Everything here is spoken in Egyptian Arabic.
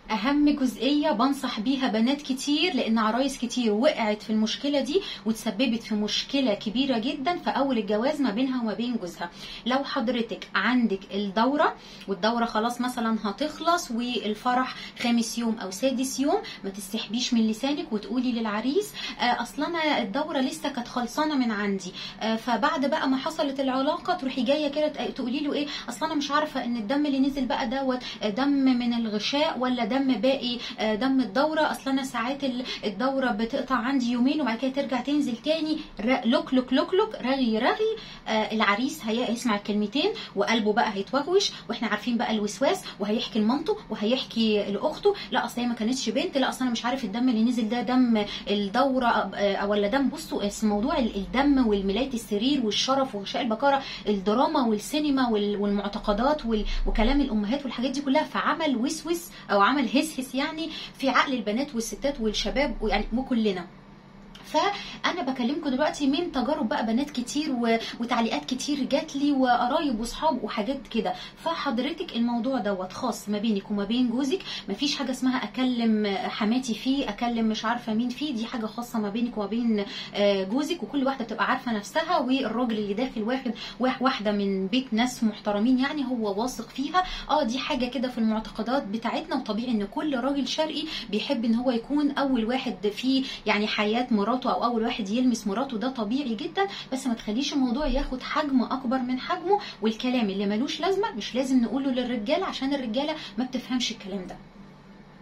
اهم جزئيه بنصح بيها بنات كتير لان عرايس كتير وقعت في المشكله دي وتسببت في مشكله كبيره جدا في اول الجواز ما بينها وما بين جوزها لو حضرتك عندك الدوره والدوره خلاص مثلا هتخلص والفرح خامس يوم او سادس يوم ما تستحبيش من لسانك وتقولي للعريس آه، اصل انا الدوره لسه كانت خلصانه من عندي آه، فبعد بقى ما حصلت العلاقه تروحي جايه كده تق- تقولي له ايه اصل انا مش عارفه ان الدم اللي نزل بقى دوت آه، دم من الغشاء ولا دم باقي آه، دم الدوره اصل انا ساعات ال- الدوره بتقطع عندي يومين وبعد كده ترجع تنزل تاني ر- لوك لوك لوك لوك رغي رغي آه، العريس هيسمع الكلمتين وقلبه بقى هيتوغوش واحنا عارفين بقى الوسواس وهيحكي لمامته وهيحكي لاخته لا اصل هي ما كانتش بنت لا اصل انا مش عارف الدم اللي نزل ده دم الدوره آه، ولا دم بصوا اسم موضوع ال- الدم والملايه السرير والشرف وغشاء البكاره الدراما والسينما وال- والمعتقدات وال- وكلام الامهات والحاجات دي كلها فعمل وسوس او عمل هس هس يعني في عقل البنات والستات والشباب ويعني وكلنا فانا بكلمكم دلوقتي من تجارب بقى بنات كتير و... وتعليقات كتير جات لي وقرايب واصحاب وحاجات كده فحضرتك الموضوع دوت خاص ما بينك وما بين جوزك مفيش حاجه اسمها اكلم حماتي فيه اكلم مش عارفه مين فيه دي حاجه خاصه ما بينك وما بين آه، جوزك وكل واحده بتبقى عارفه نفسها والراجل اللي داخل واخد واح- واحده من بيت ناس محترمين يعني هو واثق فيها اه دي حاجه كده في المعتقدات بتاعتنا وطبيعي ان كل راجل شرقي بيحب ان هو يكون اول واحد في يعني حياه مراته او اول واحد يلمس مراته ده طبيعي جدا بس ما تخليش الموضوع ياخد حجم اكبر من حجمه والكلام اللي ملوش لازمه مش لازم نقوله للرجاله عشان الرجاله ما بتفهمش الكلام ده